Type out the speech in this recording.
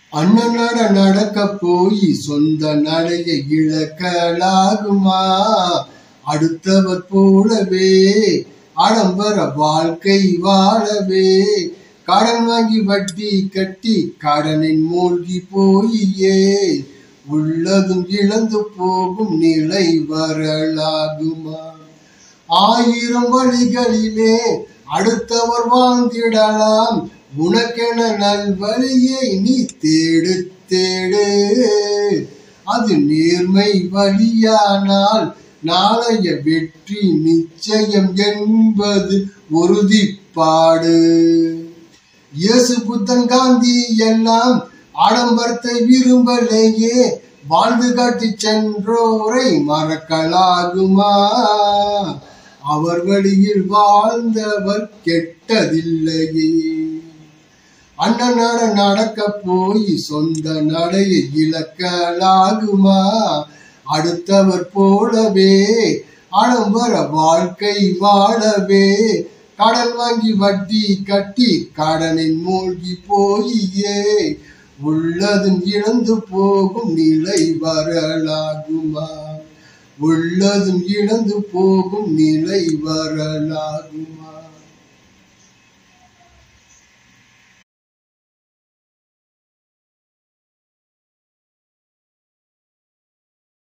அண்ணன் நட நடக்க போய் சொந்த நடைய இழக்கலாகுமா அடுத்தவர் போலவே ஆடம்பர வாழ்க்கை வாழவே கடன் வாங்கி வட்டி கட்டி கடனின் மூழ்கி போயே உள்ளதும் இழந்து போகும் நிலை வரலாகுமா ஆயிரம் வழிகளிலே அடுத்தவர் வாழ்ந்திடலாம் உனக்கென நல்வழியை நீ தேடு தேடு அது நேர்மை வழியானால் நாளைய வெற்றி நிச்சயம் என்பது உறுதிப்பாடு இயேசு புத்தன் காந்தி எல்லாம் ஆடம்பரத்தை விரும்பலையே வாழ்ந்து காட்டி சென்றோரை மறக்கலாகுமா அவர் வழியில் வாழ்ந்தவர் கெட்டதில்லையே அண்ணன் நட நடக்க போய் சொந்த நடையை இழக்கலாகுமா அடுத்தவர் போலவே ஆடம்பர வாழ்க்கை வாழவே கடன் வாங்கி வட்டி கட்டி கடனின் மூழ்கி போயே உள்ளதும் இழந்து போகும் நிலை வரலாகுமா உள்ளதும் இழந்து போகும் நிலை வரலாகுமா